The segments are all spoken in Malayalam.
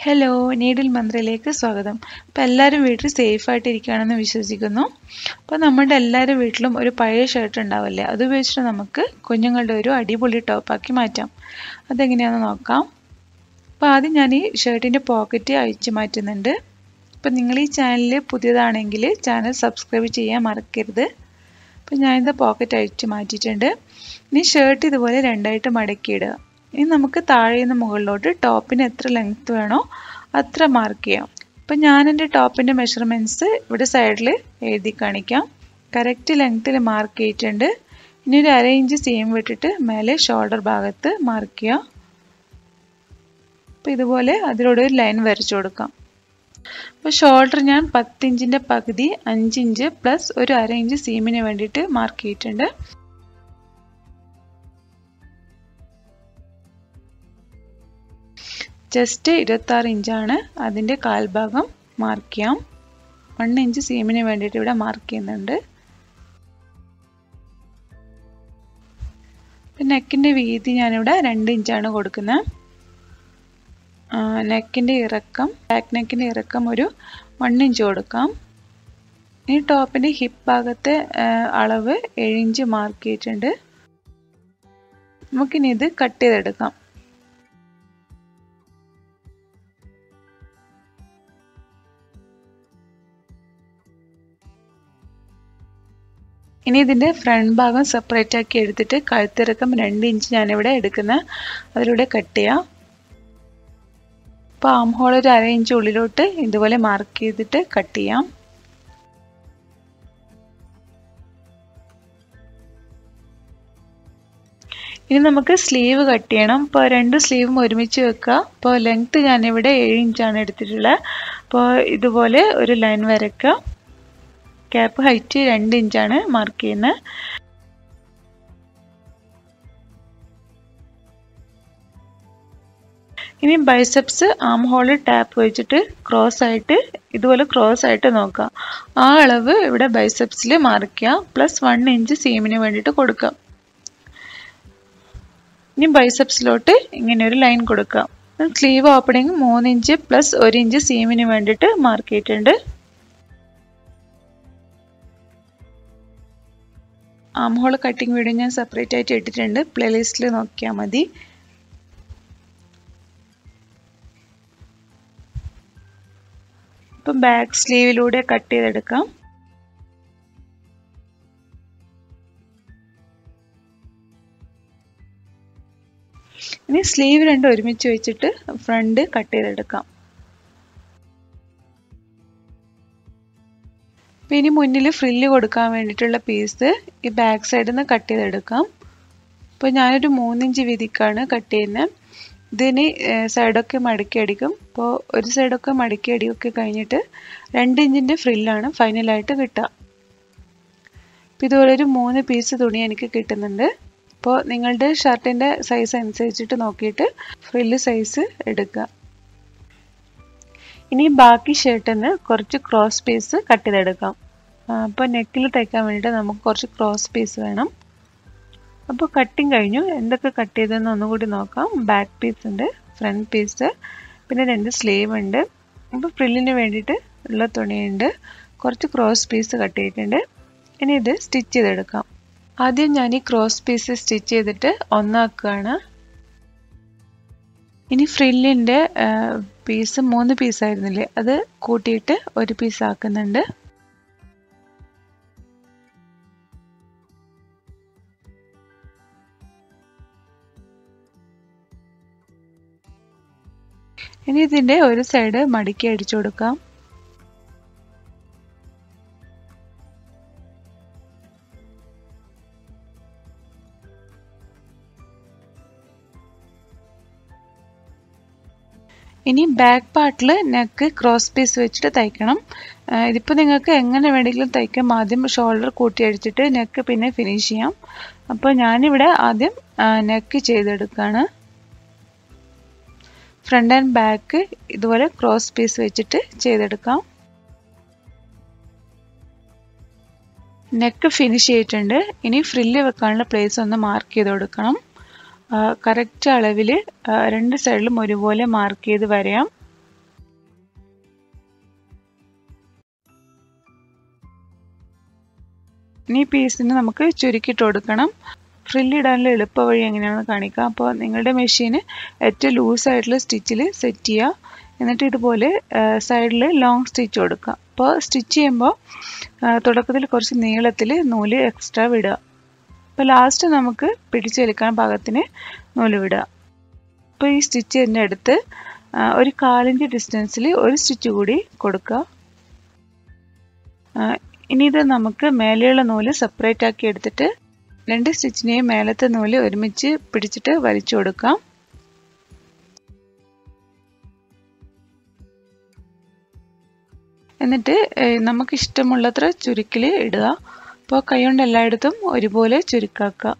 ഹലോ നീഡിൽ മന്ത്രയിലേക്ക് സ്വാഗതം അപ്പോൾ എല്ലാവരും വീട്ടിൽ സേഫ് ആയിട്ട് ഇരിക്കുകയാണെന്ന് വിശ്വസിക്കുന്നു അപ്പോൾ നമ്മുടെ എല്ലാവരും വീട്ടിലും ഒരു പഴയ ഷർട്ട് ഉണ്ടാവില്ലേ അത് ഉപയോഗിച്ചിട്ട് നമുക്ക് കുഞ്ഞുങ്ങളുടെ ഒരു അടിപൊളി ടോപ്പാക്കി മാറ്റാം അതെങ്ങനെയാണെന്ന് നോക്കാം അപ്പോൾ ആദ്യം ഞാൻ ഈ ഷർട്ടിൻ്റെ പോക്കറ്റ് അഴിച്ചു മാറ്റുന്നുണ്ട് അപ്പോൾ നിങ്ങൾ ഈ ചാനൽ പുതിയതാണെങ്കിൽ ചാനൽ സബ്സ്ക്രൈബ് ചെയ്യാൻ മറക്കരുത് അപ്പോൾ ഞാനിത് പോക്കറ്റ് അഴിച്ചു മാറ്റിയിട്ടുണ്ട് ഇനി ഷർട്ട് ഇതുപോലെ രണ്ടായിട്ട് മടക്കിയിടുക ഇനി നമുക്ക് താഴെ നിന്ന് മുകളിലോട്ട് ടോപ്പിന് എത്ര ലെങ്ത് വേണോ അത്ര മാർക്ക് ചെയ്യാം അപ്പം ഞാൻ എൻ്റെ ടോപ്പിൻ്റെ മെഷർമെൻറ്റ്സ് ഇവിടെ സൈഡിൽ എഴുതി കാണിക്കാം കറക്റ്റ് ലെങ്ത്തിൽ മാർക്ക് ചെയ്തിട്ടുണ്ട് ഇനി ഒരു അര ഇഞ്ച് സീം വിട്ടിട്ട് മേലെ ഷോൾഡർ ഭാഗത്ത് മാർക്ക് ചെയ്യാം അപ്പോൾ ഇതുപോലെ അതിലൂടെ ഒരു ലൈൻ വരച്ചു കൊടുക്കാം അപ്പോൾ ഷോൾഡർ ഞാൻ പത്തിഞ്ചിൻ്റെ പകുതി അഞ്ചിഞ്ച് പ്ലസ് ഒരു അര ഇഞ്ച് സീമിന് വേണ്ടിയിട്ട് മാർക്ക് ചെയ്തിട്ടുണ്ട് ജസ്റ്റ് ഇരുപത്താറ് ഇഞ്ചാണ് അതിൻ്റെ കാൽഭാഗം മാർക്ക് ചെയ്യാം വൺ ഇഞ്ച് സീമിന് വേണ്ടിയിട്ട് ഇവിടെ മാർക്ക് ചെയ്യുന്നുണ്ട് നെക്കിൻ്റെ വീതി ഞാനിവിടെ രണ്ട് ഇഞ്ചാണ് കൊടുക്കുന്നത് നെക്കിൻ്റെ ഇറക്കം ബാക്ക് നെക്കിൻ്റെ ഇറക്കം ഒരു വൺ ഇഞ്ച് കൊടുക്കാം ഈ ടോപ്പിൻ്റെ ഹിപ്പ് ഭാഗത്തെ അളവ് ഏഴ് ഇഞ്ച് മാർക്ക് ചെയ്തിട്ടുണ്ട് നമുക്കിനി ഇത് കട്ട് ചെയ്തെടുക്കാം ഇനി ഇതിൻ്റെ ഫ്രണ്ട് ഭാഗം സെപ്പറേറ്റ് ആക്കി എടുത്തിട്ട് കഴുത്തിറക്കം രണ്ട് ഇഞ്ച് ഞാനിവിടെ എടുക്കുന്ന അതിലൂടെ കട്ട് ചെയ്യാം അപ്പോൾ ആം ഹോൾ ഒരു അര ഇഞ്ച് ഉള്ളിലോട്ട് ഇതുപോലെ മാർക്ക് ചെയ്തിട്ട് കട്ട് ചെയ്യാം ഇനി നമുക്ക് സ്ലീവ് കട്ട് ചെയ്യണം ഇപ്പോൾ രണ്ട് സ്ലീവും ഒരുമിച്ച് വെക്കുക അപ്പോൾ ലെങ്ത്ത് ഞാനിവിടെ ഏഴ് ഇഞ്ചാണ് എടുത്തിട്ടുള്ളത് അപ്പോൾ ഇതുപോലെ ഒരു ലൈൻ വരയ്ക്കുക ക്യാപ്പ് ഹൈറ്റ് രണ്ട് ഇഞ്ചാണ് മാർക്ക് ചെയ്യുന്നത് ഇനി ബൈസെപ്സ് ആം ഹോള് ടാപ്പ് വെച്ചിട്ട് ക്രോസ് ആയിട്ട് ഇതുപോലെ ക്രോസ് ആയിട്ട് നോക്കാം ആ അളവ് ഇവിടെ ബൈസെപ്സിൽ മാർക്ക് ചെയ്യുക പ്ലസ് വൺ ഇഞ്ച് സീമിന് വേണ്ടിയിട്ട് കൊടുക്കാം ഇനി ബൈസെപ്സിലോട്ട് ഇങ്ങനെ ഒരു ലൈൻ കൊടുക്കാം സ്ലീവ് ഓപ്പണിങ് മൂന്ന് ഇഞ്ച് പ്ലസ് ഒരു ഇഞ്ച് സീമിന് വേണ്ടിയിട്ട് മാർക്ക് ചെയ്തിട്ടുണ്ട് ആം ഹോൾ കട്ടിങ് വീഡിയോ ഞാൻ സെപ്പറേറ്റ് ആയിട്ട് ഇട്ടിട്ടുണ്ട് പ്ലേലിസ്റ്റിൽ നോക്കിയാൽ മതി ഇപ്പം ബാക്ക് സ്ലീവിലൂടെ കട്ട് ചെയ്തെടുക്കാം ഇനി സ്ലീവ് രണ്ടും ഒരുമിച്ച് വെച്ചിട്ട് ഫ്രണ്ട് കട്ട് ചെയ്തെടുക്കാം അപ്പം ഇനി മുന്നിൽ ഫ്രില്ല് കൊടുക്കാൻ വേണ്ടിയിട്ടുള്ള പീസ് ഈ ബാക്ക് സൈഡിൽ നിന്ന് കട്ട് ചെയ്തെടുക്കാം അപ്പോൾ ഞാനൊരു മൂന്നിഞ്ച് വീതിക്കാണ് കട്ട് ചെയ്യുന്നത് ഇതിന് സൈഡൊക്കെ മടക്കി അടിക്കും അപ്പോൾ ഒരു സൈഡൊക്കെ മടക്കി അടിയൊക്കെ കഴിഞ്ഞിട്ട് രണ്ട് ഇഞ്ചിൻ്റെ ഫ്രില്ലാണ് ഫൈനലായിട്ട് കിട്ടുക അപ്പോൾ ഇതുപോലെ ഒരു മൂന്ന് പീസ് തുണി എനിക്ക് കിട്ടുന്നുണ്ട് അപ്പോൾ നിങ്ങളുടെ ഷർട്ടിൻ്റെ സൈസ് അനുസരിച്ചിട്ട് നോക്കിയിട്ട് ഫ്രില്ല് സൈസ് എടുക്കുക ഇനി ബാക്കി ഷർട്ടിൽ നിന്ന് കുറച്ച് ക്രോസ് പീസ് കട്ട് ചെയ്തെടുക്കാം അപ്പോൾ നെക്കിൽ തയ്ക്കാൻ വേണ്ടിയിട്ട് നമുക്ക് കുറച്ച് ക്രോസ് പീസ് വേണം അപ്പോൾ കട്ടിങ് കഴിഞ്ഞു എന്തൊക്കെ കട്ട് ചെയ്തതെന്ന് ഒന്നുകൂടി നോക്കാം ബാക്ക് പീസ് ഉണ്ട് ഫ്രണ്ട് പീസ് പിന്നെ രണ്ട് സ്ലീവ് ഉണ്ട് അപ്പോൾ ഫ്രില്ലിന് വേണ്ടിയിട്ട് ഉള്ള തുണിയുണ്ട് കുറച്ച് ക്രോസ് പീസ് കട്ട് ചെയ്തിട്ടുണ്ട് ഇനി ഇത് സ്റ്റിച്ച് ചെയ്തെടുക്കാം ആദ്യം ഞാൻ ഈ ക്രോസ് പീസ് സ്റ്റിച്ച് ചെയ്തിട്ട് ഒന്നാക്കുകയാണ് ഇനി ഫ്രില്ലിൻ്റെ പീസ് മൂന്ന് പീസായിരുന്നില്ലേ അത് കൂട്ടിയിട്ട് ഒരു പീസ് ആക്കുന്നുണ്ട് ഇനി ഇതിൻ്റെ ഒരു സൈഡ് മടക്കി അടിച്ചു കൊടുക്കാം ഇനി ബാക്ക് പാർട്ടിൽ നെക്ക് ക്രോസ് പീസ് വെച്ചിട്ട് തയ്ക്കണം ഇതിപ്പോൾ നിങ്ങൾക്ക് എങ്ങനെ വേണമെങ്കിലും തയ്ക്കാം ആദ്യം ഷോൾഡർ കൂട്ടി അടിച്ചിട്ട് നെക്ക് പിന്നെ ഫിനിഷ് ചെയ്യാം അപ്പോൾ ഞാനിവിടെ ആദ്യം നെക്ക് ചെയ്തെടുക്കുകയാണ് ഫ്രണ്ട് ആൻഡ് ബാക്ക് ഇതുപോലെ ക്രോസ് പീസ് വെച്ചിട്ട് ചെയ്തെടുക്കാം നെക്ക് ഫിനിഷ് ചെയ്തിട്ടുണ്ട് ഇനി ഫ്രില്ല് വെക്കാനുള്ള പ്ലേസ് ഒന്ന് മാർക്ക് ചെയ്ത് കൊടുക്കണം കറക്റ്റ് അളവിൽ രണ്ട് സൈഡിലും ഒരുപോലെ മാർക്ക് ചെയ്ത് വരയാം ഇനി ഈ പീസിന് നമുക്ക് ചുരുക്കിയിട്ട് കൊടുക്കണം ഫ്രില്ലിടാനുള്ള എളുപ്പ വഴി എങ്ങനെയാണെന്ന് കാണിക്കാം അപ്പോൾ നിങ്ങളുടെ മെഷീന് ഏറ്റവും ലൂസായിട്ടുള്ള സ്റ്റിച്ചിൽ സെറ്റ് ചെയ്യുക എന്നിട്ട് ഇതുപോലെ സൈഡിൽ ലോങ് സ്റ്റിച്ച് കൊടുക്കുക അപ്പോൾ സ്റ്റിച്ച് ചെയ്യുമ്പോൾ തുടക്കത്തിൽ കുറച്ച് നീളത്തിൽ നൂല് എക്സ്ട്രാ വിടുക അപ്പോൾ ലാസ്റ്റ് നമുക്ക് പിടിച്ചെടുക്കാൻ പാകത്തിന് നൂല് വിടുക അപ്പോൾ ഈ സ്റ്റിച്ചിൻ്റെ അടുത്ത് ഒരു കാലിഞ്ച് ഡിസ്റ്റൻസിൽ ഒരു സ്റ്റിച്ച് കൂടി കൊടുക്കുക ഇനി ഇത് നമുക്ക് മേലെയുള്ള നൂല് സെപ്പറേറ്റ് ആക്കി എടുത്തിട്ട് രണ്ട് സ്റ്റിച്ചിനെയും മേലത്തെ നൂല് ഒരുമിച്ച് പിടിച്ചിട്ട് വലിച്ചു കൊടുക്കാം എന്നിട്ട് നമുക്ക് ഇഷ്ടമുള്ളത്ര ചുരുക്കിൽ ഇടുക അപ്പോൾ കൈകൊണ്ട് എല്ലായിടത്തും ഒരുപോലെ ചുരുക്കാക്കുക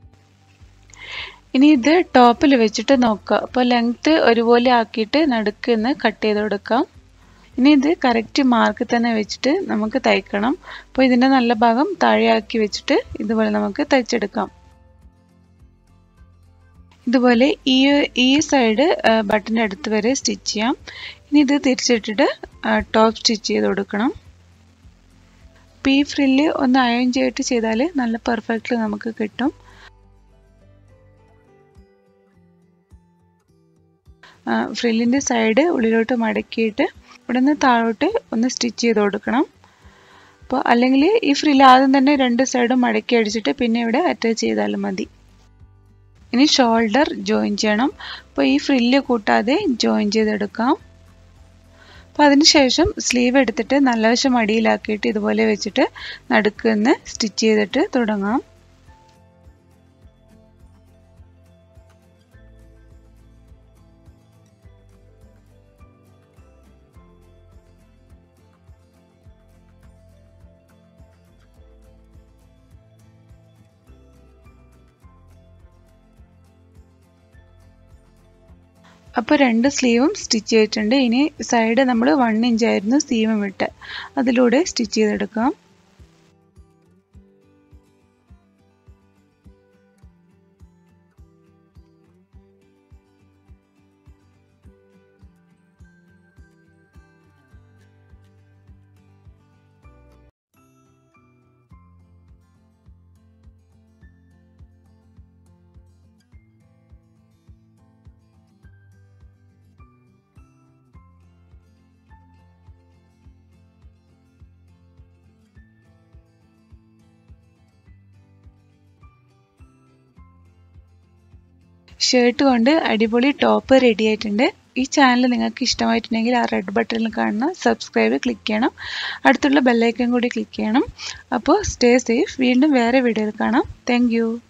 ഇനി ഇത് ടോപ്പിൽ വെച്ചിട്ട് നോക്കുക അപ്പോൾ ലെങ്ത്ത് ഒരുപോലെ ആക്കിയിട്ട് നടുക്കുന്ന് കട്ട് ചെയ്ത് കൊടുക്കാം ഇനി ഇത് കറക്റ്റ് മാർക്ക് തന്നെ വെച്ചിട്ട് നമുക്ക് തയ്ക്കണം അപ്പോൾ ഇതിൻ്റെ നല്ല ഭാഗം താഴെയാക്കി വെച്ചിട്ട് ഇതുപോലെ നമുക്ക് തയ്ച്ചെടുക്കാം ഇതുപോലെ ഈ ഈ സൈഡ് ബട്ടൻ്റെ അടുത്ത് വരെ സ്റ്റിച്ച് ചെയ്യാം ഇനി ഇത് തിരിച്ചിട്ടിട്ട് ടോപ്പ് സ്റ്റിച്ച് ചെയ്ത് കൊടുക്കണം അപ്പോൾ ഈ ഫ്രില്ല് ഒന്ന് അയൺ ചെയ്തിട്ട് ചെയ്താൽ നല്ല പെർഫെക്റ്റ്ലി നമുക്ക് കിട്ടും ഫ്രില്ലിൻ്റെ സൈഡ് ഉള്ളിലോട്ട് മടക്കിയിട്ട് ഇവിടെ നിന്ന് താഴോട്ട് ഒന്ന് സ്റ്റിച്ച് ചെയ്ത് കൊടുക്കണം അപ്പോൾ അല്ലെങ്കിൽ ഈ ഫ്രില്ല് ആദ്യം തന്നെ രണ്ട് സൈഡും മടക്കി അടിച്ചിട്ട് പിന്നെ ഇവിടെ അറ്റാച്ച് ചെയ്താലും മതി ഇനി ഷോൾഡർ ജോയിൻ ചെയ്യണം അപ്പോൾ ഈ ഫ്രില്ല് കൂട്ടാതെ ജോയിൻ ചെയ്തെടുക്കാം അപ്പോൾ അതിനുശേഷം സ്ലീവ് എടുത്തിട്ട് നല്ല വശം അടിയിലാക്കിയിട്ട് ഇതുപോലെ വെച്ചിട്ട് നടുക്ക് നിന്ന് സ്റ്റിച്ച് ചെയ്തിട്ട് തുടങ്ങാം അപ്പോൾ രണ്ട് സ്ലീവും സ്റ്റിച്ച് ചെയ്തിട്ടുണ്ട് ഇനി സൈഡ് നമ്മൾ വൺ ഇഞ്ച് ആയിരുന്നു സീമം വിട്ട് അതിലൂടെ സ്റ്റിച്ച് ചെയ്തെടുക്കാം ഷർട്ട് കൊണ്ട് അടിപൊളി ടോപ്പ് റെഡി ആയിട്ടുണ്ട് ഈ ചാനൽ നിങ്ങൾക്ക് ഇഷ്ടമായിട്ടുണ്ടെങ്കിൽ ആ റെഡ് ബട്ടണിൽ കാണുന്ന സബ്സ്ക്രൈബ് ക്ലിക്ക് ചെയ്യണം അടുത്തുള്ള ബെല്ലൈക്കൺ കൂടി ക്ലിക്ക് ചെയ്യണം അപ്പോൾ സ്റ്റേ സേഫ് വീണ്ടും വേറെ വീഡിയോയിൽ കാണാം താങ്ക്